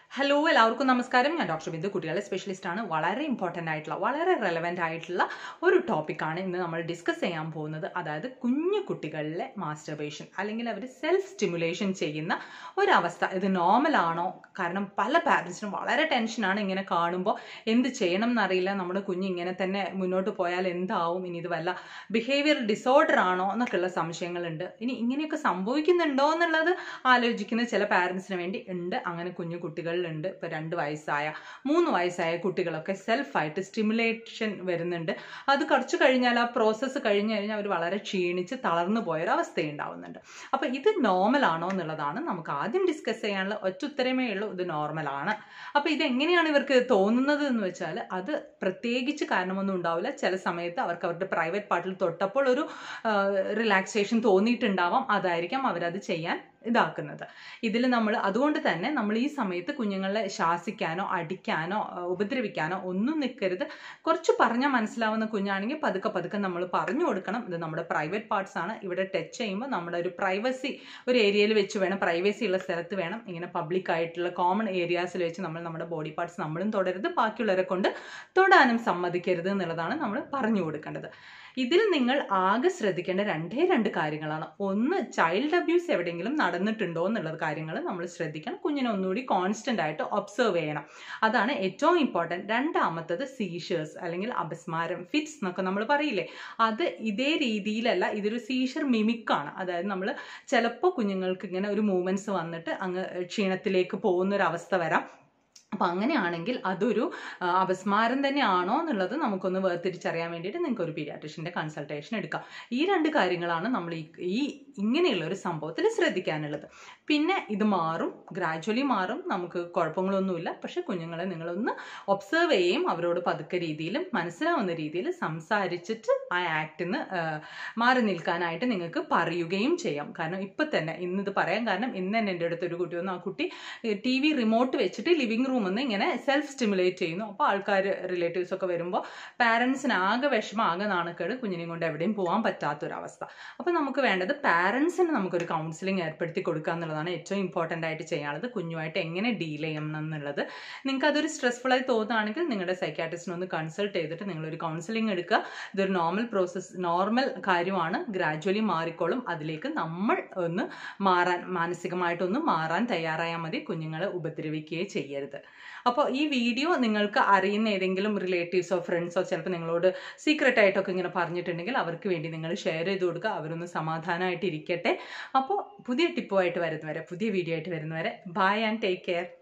hello എല്ലാവർക്കും നമസ്കാരം ഞാൻ ഡോക്ടർ ബിന്ദു കുട്ടികളെ സ്പെഷ്യലിസ്റ്റ് ആണ് വളരെ ഇമ്പോർട്ടൻ്റ് ആയിട്ടുള്ള വളരെ റെലവെൻ്റ് ആയിട്ടുള്ള ഒരു ടോപ്പിക്കാണ് ഇന്ന് നമ്മൾ ഡിസ്കസ് ചെയ്യാൻ പോകുന്നത് അതായത് കുഞ്ഞു കുട്ടികളിലെ മാസ്റ്റർബേഷൻ അല്ലെങ്കിൽ അവർ സെൽഫ് സ്റ്റിമുലേഷൻ ചെയ്യുന്ന ഒരവസ്ഥ ഇത് നോർമൽ ആണോ കാരണം പല പാരൻസിനും വളരെ ടെൻഷനാണ് ഇങ്ങനെ കാണുമ്പോൾ എന്ത് ചെയ്യണം എന്നറിയില്ല നമ്മുടെ കുഞ്ഞ് ഇങ്ങനെ തന്നെ മുന്നോട്ട് പോയാൽ എന്താവും ഇനി ഇത് വല്ല ബിഹേവിയർ ഡിസോർഡർ ആണോ എന്നൊക്കെയുള്ള സംശയങ്ങളുണ്ട് ഇനി ഇങ്ങനെയൊക്കെ സംഭവിക്കുന്നുണ്ടോ എന്നുള്ളത് ആലോചിക്കുന്ന ചില പാരൻസിന് വേണ്ടി ഉണ്ട് അങ്ങനെ കുഞ്ഞു കുട്ടികളിലുണ്ട് ഇപ്പോൾ രണ്ട് വയസ്സായ മൂന്ന് വയസ്സായ കുട്ടികളൊക്കെ സെൽഫായിട്ട് സ്റ്റിമുലേഷൻ വരുന്നുണ്ട് അത് കുറച്ച് കഴിഞ്ഞാൽ ആ പ്രോസസ്സ് കഴിഞ്ഞ് കഴിഞ്ഞാൽ അവർ വളരെ ക്ഷീണിച്ച് തളർന്നു പോയൊരു അവസ്ഥയുണ്ടാവുന്നുണ്ട് അപ്പോൾ ഇത് നോർമൽ ആണോ എന്നുള്ളതാണ് നമുക്ക് ആദ്യം ഡിസ്കസ് ചെയ്യാനുള്ള ഒറ്റ ഉത്തരമേ ഉള്ളൂ ഇത് നോർമലാണ് അപ്പോൾ ഇത് എങ്ങനെയാണ് ഇവർക്ക് തോന്നുന്നത് എന്ന് വെച്ചാൽ അത് പ്രത്യേകിച്ച് കാരണമൊന്നും ഉണ്ടാവില്ല ചില സമയത്ത് അവർക്ക് അവരുടെ പ്രൈവറ്റ് പാർട്ടിൽ തൊട്ടപ്പോൾ ഒരു റിലാക്സേഷൻ തോന്നിയിട്ടുണ്ടാവാം അതായിരിക്കാം അവരത് ചെയ്യാൻ ഇതാക്കുന്നത് ഇതിൽ നമ്മൾ അതുകൊണ്ട് തന്നെ നമ്മൾ ഈ സമയത്ത് കുഞ്ഞുങ്ങളെ ശാസിക്കാനോ അടിക്കാനോ അഹ് ഉപദ്രവിക്കാനോ ഒന്നും നിൽക്കരുത് കുറച്ച് പറഞ്ഞാൽ മനസ്സിലാവുന്ന കുഞ്ഞാണെങ്കിൽ പതുക്കെ പതുക്കെ നമ്മൾ പറഞ്ഞു കൊടുക്കണം ഇത് നമ്മുടെ പ്രൈവറ്റ് പാർട്സ് ആണ് ഇവിടെ ടച്ച് ചെയ്യുമ്പോൾ നമ്മുടെ ഒരു പ്രൈവസി ഒരു ഏരിയയിൽ വെച്ച് വേണം പ്രൈവസി ഉള്ള സ്ഥലത്ത് വേണം ഇങ്ങനെ പബ്ലിക് ആയിട്ടുള്ള കോമൺ ഏരിയാസിൽ വെച്ച് നമ്മൾ നമ്മുടെ ബോഡി പാർട്സ് നമ്മളും തൊടരുത് ബാക്കിയുള്ളവരെ കൊണ്ട് തൊടാനും സമ്മതിക്കരുത് എന്നുള്ളതാണ് നമ്മൾ പറഞ്ഞു കൊടുക്കേണ്ടത് ഇതിൽ നിങ്ങൾ ആകെ ശ്രദ്ധിക്കേണ്ട രണ്ടേ രണ്ട് കാര്യങ്ങളാണ് ഒന്ന് ചൈൽഡ് അബ്യൂസ് എവിടെയെങ്കിലും നടന്നിട്ടുണ്ടോ എന്നുള്ള കാര്യങ്ങൾ നമ്മൾ ശ്രദ്ധിക്കണം കുഞ്ഞിനെ ഒന്നുകൂടി കോൺസ്റ്റന്റ് ആയിട്ട് ഒബ്സർവ് ചെയ്യണം അതാണ് ഏറ്റവും ഇമ്പോർട്ടൻറ്റ് രണ്ടാമത്തത് സീഷേഴ്സ് അല്ലെങ്കിൽ അപസ്മാരം ഫിറ്റ്സ് എന്നൊക്കെ നമ്മൾ പറയില്ലേ അത് ഇതേ രീതിയിലല്ല ഇതൊരു സീഷർ മിമിക്കാണ് അതായത് നമ്മൾ ചിലപ്പോൾ കുഞ്ഞുങ്ങൾക്ക് ഇങ്ങനെ ഒരു മൂവ്മെന്റ്സ് വന്നിട്ട് അങ്ങ് ക്ഷീണത്തിലേക്ക് പോകുന്ന ഒരു അവസ്ഥ വരാം അപ്പം അങ്ങനെയാണെങ്കിൽ അതൊരു ആ, അപസ്മാരം തന്നെയാണോ എന്നുള്ളത് നമുക്കൊന്ന് വേർതിരിച്ചറിയാൻ വേണ്ടിയിട്ട് നിങ്ങൾക്ക് ഒരു പീഡിയാട്രിഷ്യൻ്റെ കൺസൾട്ടേഷൻ എടുക്കാം ഈ രണ്ട് കാര്യങ്ങളാണ് നമ്മൾ ഈ ഈ ഇങ്ങനെയുള്ള ഒരു സംഭവത്തിൽ ശ്രദ്ധിക്കാനുള്ളത് പിന്നെ ഇത് മാറും ഗ്രാജ്വലി മാറും നമുക്ക് കുഴപ്പങ്ങളൊന്നുമില്ല പക്ഷെ കുഞ്ഞുങ്ങളെ നിങ്ങളൊന്ന് ഒബ്സർവ് ചെയ്യുകയും അവരോട് പതുക്കെ രീതിയിലും മനസ്സിലാവുന്ന രീതിയിൽ സംസാരിച്ചിട്ട് ആ ആക്ടിന്ന് മാറി നിൽക്കാനായിട്ട് നിങ്ങൾക്ക് പറയുകയും ചെയ്യാം കാരണം ഇപ്പം തന്നെ ഇന്നിത് പറയാൻ കാരണം ഇന്ന് തന്നെ എൻ്റെ അടുത്ത് ഒരു കുട്ടി വന്നു ആ കുട്ടി ടി വി റിമോട്ട് വെച്ചിട്ട് ലിവിങ് റൂമിൽ നിന്ന് ഇങ്ങനെ സെൽഫ് സ്റ്റിമുലേറ്റ് ചെയ്യുന്നു അപ്പോൾ ആൾക്കാർ റിലേറ്റീവ്സ് ഒക്കെ വരുമ്പോൾ പാരൻസിന് ആകെ വിഷമം ആകെ നാണക്കേട് കുഞ്ഞിനെയും കൊണ്ട് എവിടെയും പോകാൻ പറ്റാത്തൊരവസ്ഥ അപ്പോൾ നമുക്ക് വേണ്ടത് പാരൻസിന് നമുക്കൊരു കൗൺസിലിംഗ് ഏർപ്പെടുത്തി കൊടുക്കുക എന്നുള്ളതാണ് ഏറ്റവും ഇമ്പോർട്ടൻ്റ് ആയിട്ട് ചെയ്യാനുള്ളത് കുഞ്ഞുമായിട്ട് എങ്ങനെ ഡീൽ ചെയ്യണം എന്നുള്ളത് നിങ്ങൾക്ക് അതൊരു സ്ട്രെസ്ഫുൾ ആയി തോന്നുകയാണെങ്കിൽ നിങ്ങളുടെ സൈക്കാട്രിസ്റ്റിനെ ഒന്ന് കൺസൾട്ട് ചെയ്തിട്ട് നിങ്ങളൊരു കൗൺസിലിംഗ് എടുക്കുക ഇതൊരു നോർമൽ പ്രോസസ്സ് നോർമൽ കാര്യമാണ് ഗ്രാജ്വലി മാറിക്കോളും അതിലേക്ക് നമ്മൾ ഒന്ന് മാറാൻ മാനസികമായിട്ടൊന്ന് മാറാൻ തയ്യാറായാൽ മതി കുഞ്ഞുങ്ങളെ ഉപദ്രവിക്കുകയേ ചെയ്യരുത് അപ്പോൾ ഈ വീഡിയോ നിങ്ങൾക്ക് അറിയുന്ന ഏതെങ്കിലും റിലേറ്റീവ്സോ ഫ്രണ്ട്സോ ചിലപ്പോൾ നിങ്ങളോട് സീക്രട്ട് ആയിട്ടൊക്കെ ഇങ്ങനെ പറഞ്ഞിട്ടുണ്ടെങ്കിൽ അവർക്ക് വേണ്ടി നിങ്ങൾ ഷെയർ ചെയ്ത് കൊടുക്കുക അവരൊന്ന് സമാധാനമായിട്ട് ഇരിക്കട്ടെ അപ്പോൾ പുതിയ ടിപ്പുമായിട്ട് വരുന്നവരെ പുതിയ വീഡിയോ ആയിട്ട് വരുന്നവരെ ബൈ ആൻഡ് ടേക്ക് കെയർ